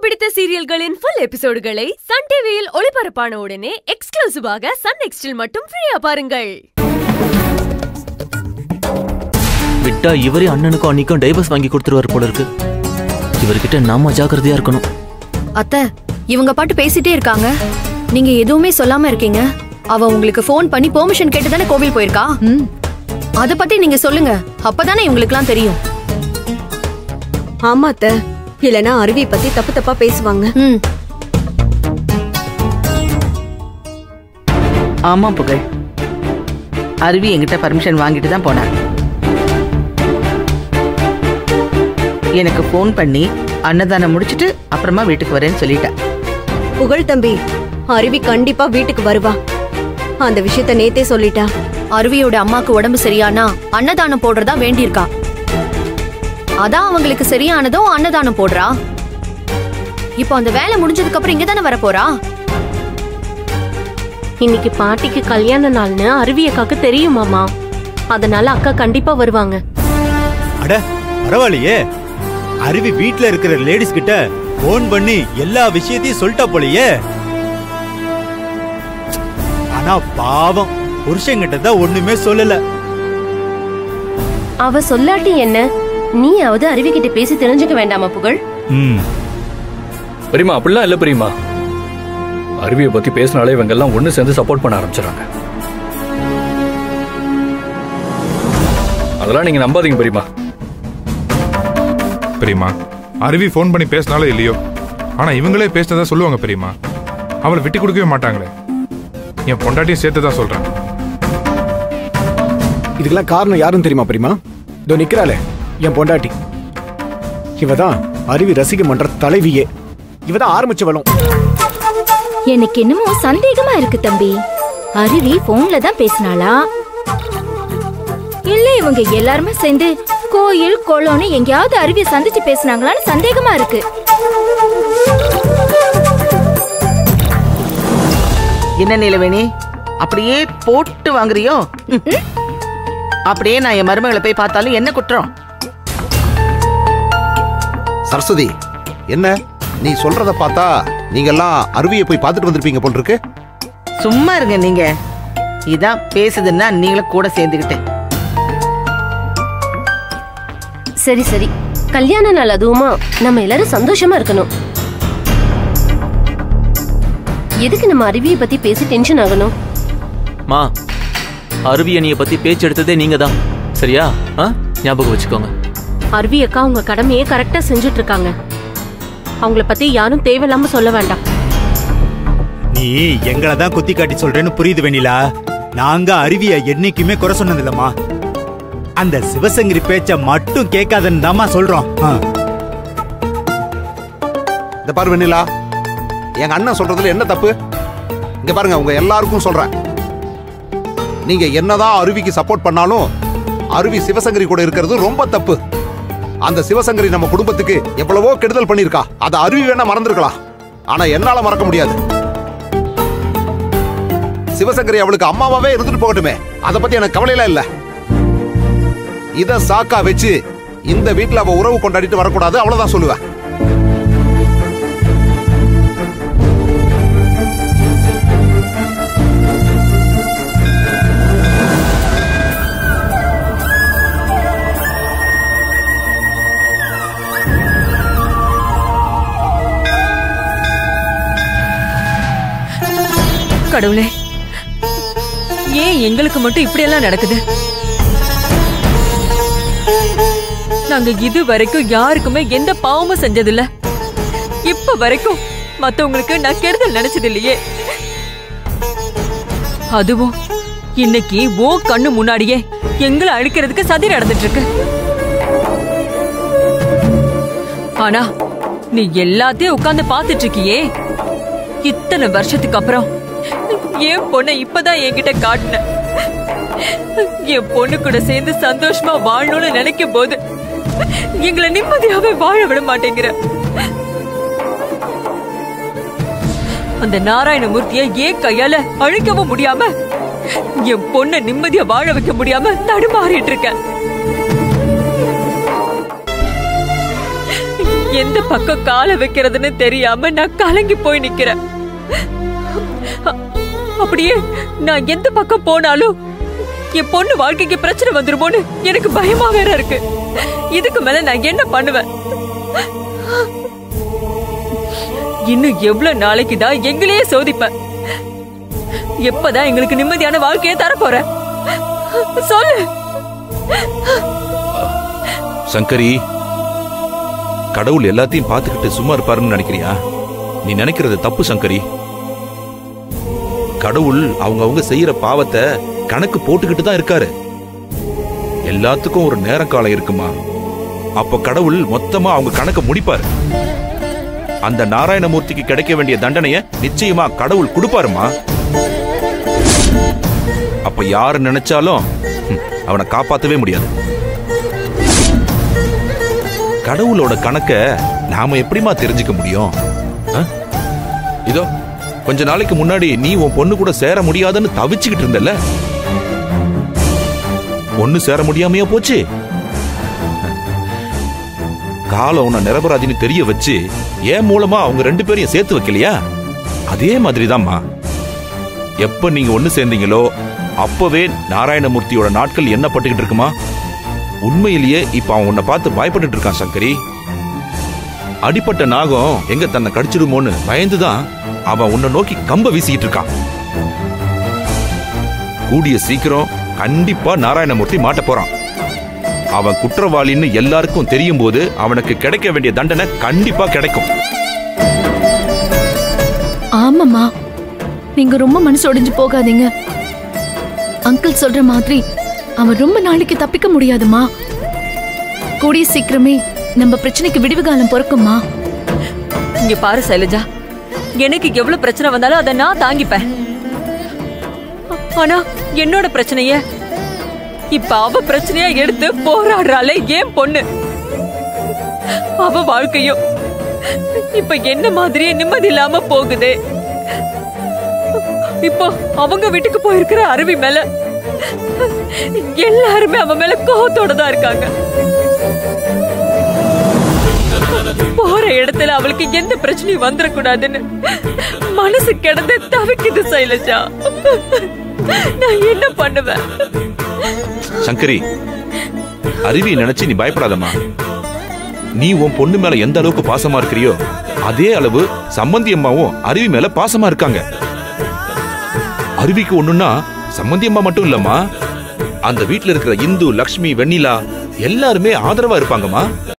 பிடித்த சீரியல்களின் full எபிசோடுகளை Sun டிவியில் ஒளிபரப்பான உடனே எக்ஸ்க்ளூசிவாக சன் நெக்ஸ்டில் மட்டும் ஃப்ரீயா பாருங்கள் விட்டா இவரே அண்ணனுக்கும் அன்னிக்கும் டைவர்ஸ் வாங்கி கொடுத்துருவாரு போல இருக்கு இவர்கிட்ட நாம ஜாக்கிரதையா இருக்கணும் அத்தை இவங்க பாட்டு பேசிட்டே இருக்காங்க நீங்க எதுவுமே சொல்லாம இருக்கீங்க அவ உங்களுக்கு ஃபோன் பண்ணி பெர்மிஷன் கேட்டு தானே கோவில் போயிருக்கா அத பத்தி நீங்க சொல்லுங்க அப்பதானே இவங்களுக்குலாம் தெரியும் ஆமா அத்தை இல்லனா அருவி பத்தி தப்பு தப்பா பேசுவாங்க ம் ஆமா புகழ் அருவி என்கிட்ட பர்மிஷன் வாங்கிட்டு தான் போனா எனக்கு ஃபோன் பண்ணி அன்னதானம் முடிச்சிட்டு அப்புறமா வீட்டுக்கு வரேன்னு சொல்லிட்டா புகழ் தம்பி அருவி கண்டிப்பா வீட்டுக்கு வருவா அந்த விஷயத்த நேத்தே சொல்லிட்டா அருவியோட அம்மாக்கு உடம்பு சரியானா அன்னதானம் போடுறதா வேண்டியிருக்கா அதான் அவங்களுக்கு சரியானதும் அன்னதானம் போடுறா இப்போ அந்த வேலை முடிஞ்சதுக்கு அப்புறம் இங்க தானே வர போறா இன்னைக்கு பாட்டிக்கு கல்யாண நாள்னு அருவி அக்காக்கு தெரியுமாமா அதனால அக்கா கண்டிப்பா வருவாங்க அட பரவாயில்லையே அருவி வீட்ல இருக்கிற லேடிஸ் கிட்ட போன் பண்ணி எல்லா விஷயத்தையும் சொல்லிட்டா போலயே ஆனா பாவம் புருஷங்கிட்ட தான் ஒண்ணுமே சொல்லல அவ சொல்லாட்டி என்ன நீயாவது அருவி கிட்ட பேசி தெரிஞ்சுக்க வேண்டாமா புகழ் ம் பெரியமா அப்படிலாம் இல்ல பெரியமா அருவியை பத்தி பேசினாலே இவங்க எல்லாம் ஒண்ணு சேர்ந்து சப்போர்ட் பண்ண ஆரம்பிச்சிடறாங்க அதெல்லாம் நீங்க நம்பாதீங்க பெரியமா பெரியம்மா அருவி ஃபோன் பண்ணி பேசினாலும் இல்லையோ ஆனா இவங்களே பேசினதா சொல்லுவாங்க பெரியம்மா அவளை விட்டு கொடுக்கவே மாட்டாங்களே என் பொண்டாட்டியும் சேர்த்து தான் சொல்றேன் இதுக்கெல்லாம் காரணம் யாருன்னு தெரியுமா பெரியமா இதோ நிக்கிறாளே என் பொண்டாட்டி இவ தான் அருவி ரசிக மன்ற தலைவியே இவ தான் ஆரம்பிச்சவளும் எனக்கு என்னமோ சந்தேகமா இருக்கு தம்பி அருவி போன்ல தான் பேசினாளா இல்ல இவங்க எல்லாருமே சேர்ந்து கோயில் குளம்னு எங்கேயாவது அருவியை சந்திச்சு பேசினாங்களான்னு சந்தேகமா இருக்கு என்ன நிலவேணி அப்படியே போட்டு வாங்குறியோ ம். அப்படியே நான் என் மருமகளை போய் பார்த்தாலும் என்ன குற்றம் சரஸ்வதி என்ன நீ சொல்றத பார்த்தா நீங்க எல்லாம் அருவியை போய் பார்த்துட்டு வந்திருப்பீங்க போல் இருக்கு சும்மா இருங்க நீங்க இதான் பேசுதுன்னா நீங்களும் கூட சேர்ந்துக்கிட்டு சரி சரி கல்யாண நாள் அதுவுமா நம்ம எல்லாரும் சந்தோஷமா இருக்கணும் எதுக்கு நம்ம அருவியை பத்தி பேசி டென்ஷன் ஆகணும் மா அருவி அணியை பத்தி பேச்சு எடுத்ததே நீங்க தான் சரியா ஆ ஞாபகம் வச்சுக்கோங்க அருவி அக்கா அவங்க கடமையை கரெக்டா செஞ்சுட்டு இருக்காங்க அவங்கள பத்தி யாரும் தேவையில்லாம சொல்ல வேண்டாம் நீ எங்களை தான் குத்தி காட்டி சொல்றேன்னு புரியுது வெண்ணிலா நாங்க அருவிய என்னைக்குமே குறை சொன்னதில்லம்மா அந்த சிவசங்கரி பேச்ச மட்டும் கேட்காதன்னு தாம்மா சொல்றோம் ஆ. இந்த பாரு வெண்ணிலா எங்க அண்ணன் சொல்றதுல என்ன தப்பு இங்க பாருங்க உங்க எல்லாருக்கும் சொல்றேன் நீங்க என்னதான் அருவிக்கு சப்போர்ட் பண்ணாலும் அருவி சிவசங்கரி கூட இருக்கிறது ரொம்ப தப்பு அந்த சிவசங்கரி நம்ம குடும்பத்துக்கு எவ்வளவோ கெடுதல் பண்ணிருக்கா அதை அருவி வேணா மறந்துருக்கலாம் ஆனா என்னால மறக்க முடியாது சிவசங்கரி அவளுக்கு அம்மாவாவே இருந்துட்டு போகட்டுமே அதை பத்தி எனக்கு கவலையில இல்ல இத சாக்கா வச்சு இந்த வீட்ல அவ உறவு கொண்டாடிட்டு வரக்கூடாது அவ்வளவுதான் சொல்லுவேன் கடவுளே ஏன் எங்களுக்கு மட்டும் இப்படி எல்லாம் நடக்குது நாங்க இது வரைக்கும் யாருக்குமே எந்த பாவமும் செஞ்சதில்ல இப்ப வரைக்கும் மத்தவங்களுக்கு நான் கெடுதல் நினைச்சது இல்லையே அதுவும் இன்னைக்கு ஓ கண்ணு முன்னாடியே எங்களை அழிக்கிறதுக்கு சதி நடந்துட்டு இருக்கு ஆனா நீ எல்லாத்தையும் உட்கார்ந்து பாத்துட்டு இருக்கியே இத்தனை வருஷத்துக்கு அப்புறம் என் பொண்ணை இப்பதான் என்கிட்ட காட்டின என் பொண்ணு கூட சேர்ந்து சந்தோஷமா வாழணும்னு நினைக்கும் போது எங்களை நிம்மதியாவே வாழ விட மாட்டேங்கிற அந்த நாராயணமூர்த்திய ஏன் கையால அழிக்கவும் முடியாம என் பொண்ணை நிம்மதியா வாழ வைக்க முடியாம தடுமாறிட்டு இருக்கேன் எந்த பக்கம் காலை வைக்கிறதுன்னு தெரியாம நான் கலங்கி போய் நிக்கிறேன் அ- அப்படியே நான் எந்த பக்கம் போனாலும் என் பொண்ணு வாழ்க்கைக்கு பிரச்சனை வந்துருமோன்னு எனக்கு பயமா வேற இருக்கு இதுக்கு மேல நான் என்ன பண்ணுவேன் இன்னும் எவ்வளவு நாளைக்கு தான் எங்களையே சோதிப்பேன் எப்பதான் எங்களுக்கு நிம்மதியான வாழ்க்கையை தரப்போற சொல்லு சங்கரி கடவுள் எல்லாத்தையும் பார்த்துக்கிட்டு சும்மா இருப்பாருன்னு நினைக்கிறியா நீ நினைக்கிறது தப்பு சங்கரி கடவுள் அவங்க அவங்க செய்யற பாவத்தை கணக்கு போட்டுக்கிட்டு தான் இருக்காரு எல்லாத்துக்கும் ஒரு நேரம் காலம் இருக்குமா அப்ப கடவுள் மொத்தமா அவங்க கணக்க முடிப்பாரு அந்த நாராயணமூர்த்திக்கு கிடைக்க வேண்டிய தண்டனைய நிச்சயமா கடவுள் கொடுப்பாருமா அப்ப யாரு நினைச்சாலும் ஹம், அவனை காப்பாத்தவே முடியாது கடவுளோட கணக்க நாம எப்படிமா தெரிஞ்சுக்க முடியும் ஆ? இதோ கொஞ்ச நாளைக்கு முன்னாடி நீ உன் பொண்ணு கூட சேர முடியாதுன்னு தவிச்சுக்கிட்டு இருந்தல்ல பொண்ணு சேர முடியாமையா போச்சு காலம் உன்னை நிரபராதின்னு தெரிய வச்சு ஏன் மூலமா அவங்க ரெண்டு பேரையும் சேர்த்து வைக்கலையா அதே மாதிரிதாம்மா எப்ப நீங்க ஒண்ணு சேர்ந்தீங்களோ அப்பவே நாராயணமூர்த்தியோட நாட்கள் எண்ணப்பட்டுக்கிட்டு இருக்குமா உண்மையிலேயே இப்ப அவன் உன்னை பார்த்து பயப்பட்டுட்டு இருக்கான் சங்கரி அடிப்பட்ட நாகம் எங்க தன்னை கடிச்சிடுமோன்னு பயந்துதான் அவன் உன்னை நோக்கி கம்ப வீசிக்கிட்டு இருக்கான் கூடிய சீக்கிரம் கண்டிப்பா நாராயணமூர்த்தி மாட்ட போறான் அவன் குற்றவாளின்னு எல்லாருக்கும் தெரியும் போது அவனுக்கு கிடைக்க வேண்டிய தண்டனை கண்டிப்பா கிடைக்கும் ஆமாம்மா நீங்க ரொம்ப மனசு உடைஞ்சு போகாதீங்க அங்கிள் சொல்ற மாதிரி அவன் ரொம்ப நாளைக்கு தப்பிக்க முடியாதுமா கூடிய சீக்கிரமே நம்ம பிரச்சனைக்கு விடிவு காலம் பிறக்குமா இங்க பாரு சைலஜா எனக்கு எவ்வளவு பிரச்சனை வந்தாலும் அதை நான் தாங்கிப்பேன் ஆனா என்னோட பிரச்சனைய இப்ப அவ பிரச்சனையா எடுத்து போராடுறாளே ஏன் பொண்ணு அவ வாழ்க்கையும் இப்ப என்ன மாதிரியே நிம்மதி இல்லாம போகுது இப்போ அவங்க வீட்டுக்கு போயிருக்கிற அருவி மேல எல்லாருமே அவன் மேல கோவத்தோட தான் இருக்காங்க போற இடத்துல அவளுக்கு எந்த பிரச்சனையும் வந்துடக்கூடாதுன்னு மனசு கிடந்து தவிக்குது சைலஜா நான் என்ன பண்ணுவேன் சங்கரி அருவி நினைச்சு நீ பயப்படாதம்மா நீ உன் பொண்ணு மேல எந்த அளவுக்கு பாசமா இருக்கிறியோ அதே அளவு சம்பந்தி அம்மாவும் அருவி மேல பாசமா இருக்காங்க அருவிக்கு ஒண்ணுன்னா சம்பந்தி அம்மா மட்டும் இல்லம்மா அந்த வீட்ல இருக்கிற இந்து லக்ஷ்மி வெண்ணிலா எல்லாருமே ஆதரவா இருப்பாங்கம்மா